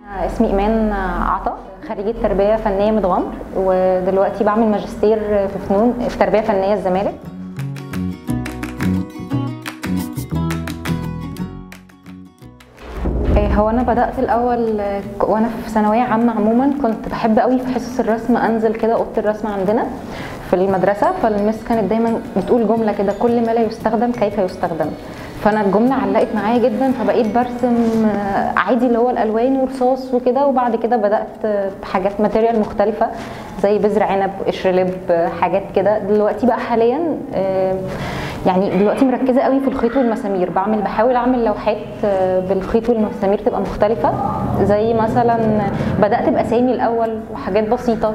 اسمي ايمان عطا خريجه تربيه فنيه متغمر ودلوقتي بعمل ماجستير في فنون في تربيه فنيه الزمالك هو انا بدات الاول وانا في ثانويه عامه عموما كنت بحب قوي في حصص الرسم انزل كده اوضه الرسم عندنا في المدرسه فالمس كانت دايما بتقول جمله كده كل ما لا يستخدم كيف يستخدم فانا الجمله علقت معايا جدا فبقيت برسم عادي اللي هو الالوان ورصاص وكده وبعد كده بدات بحاجات ماتيريال مختلفه زي بذر عنب قشر لب حاجات كده دلوقتي بقى حاليا يعني دلوقتي مركزه قوي في الخيط والمسامير بعمل بحاول اعمل لوحات بالخيط والمسامير تبقى مختلفه زي مثلا بدات باسامي الاول وحاجات بسيطه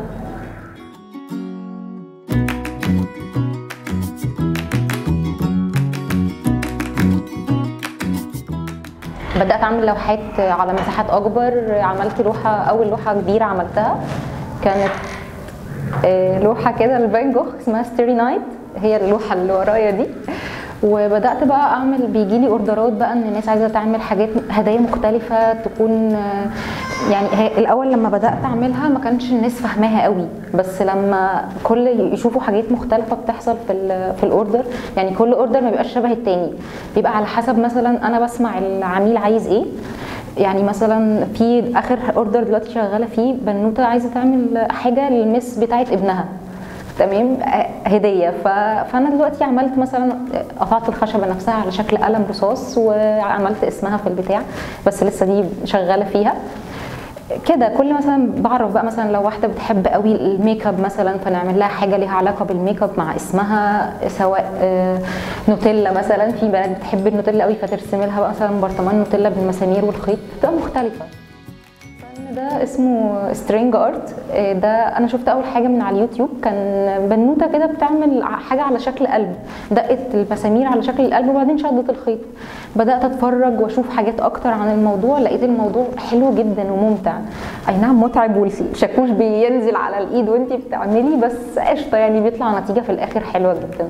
بدات اعمل لوحات على مساحات اكبر عملت لوحه اول لوحه كبيره عملتها كانت لوحه كده لفان جوخ اسمها ستيري نايت هي اللوحه اللي ورايا دي وبدات بقى اعمل بيجي لي اوردرات بقى ان الناس عايزه تعمل حاجات هدايا مختلفه تكون يعني هي الاول لما بدات اعملها ما كانش الناس فاهماها قوي بس لما كل يشوفوا حاجات مختلفه بتحصل في في الاوردر يعني كل اوردر ما بيبقاش شبه التاني بيبقى على حسب مثلا انا بسمع العميل عايز ايه يعني مثلا في اخر اوردر دلوقتي شغاله فيه بنوته عايزه تعمل حاجه للمس بتاعه ابنها تمام هديه فانا دلوقتي عملت مثلا قطعت الخشبه نفسها على شكل قلم رصاص وعملت اسمها في البتاع بس لسه دي شغاله فيها كده كل مثلا بعرف بقى مثلا لو واحده بتحب قوي الميك اب مثلا فنعمل لها حاجه ليها علاقه بالميك اب مع اسمها سواء نوتيلا مثلا في بنات بتحب النوتيلا قوي فترسم لها بقى مثلا برطمان نوتيلا بالمسامير والخيط بتبقى مختلفه ده اسمه سترينج ارت ده انا شفت اول حاجه من على اليوتيوب كان بنوته كده بتعمل حاجه على شكل قلب دقت المسامير على شكل القلب وبعدين شدت الخيط بدات اتفرج واشوف حاجات اكتر عن الموضوع لقيت الموضوع حلو جدا وممتع اي نعم متعب والشاكوش بينزل على الايد وانت بتعملي بس قشطه يعني بيطلع نتيجه في الاخر حلوه جدا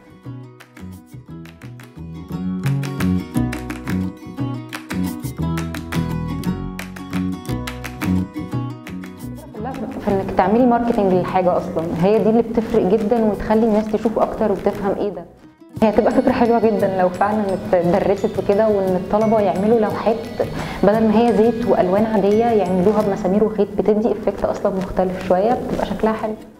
في انك تعملي ماركتنج للحاجه اصلا هي دي اللي بتفرق جدا وتخلي الناس تشوف اكتر وتفهم ايه ده هي هتبقى فكره حلوه جدا لو فعلا اتدرست وكده وان الطلبه يعملوا لوحات بدل ما هي زيت والوان عاديه يعملوها بمسامير وخيط بتدي افكت اصلا مختلف شويه بتبقى شكلها حلو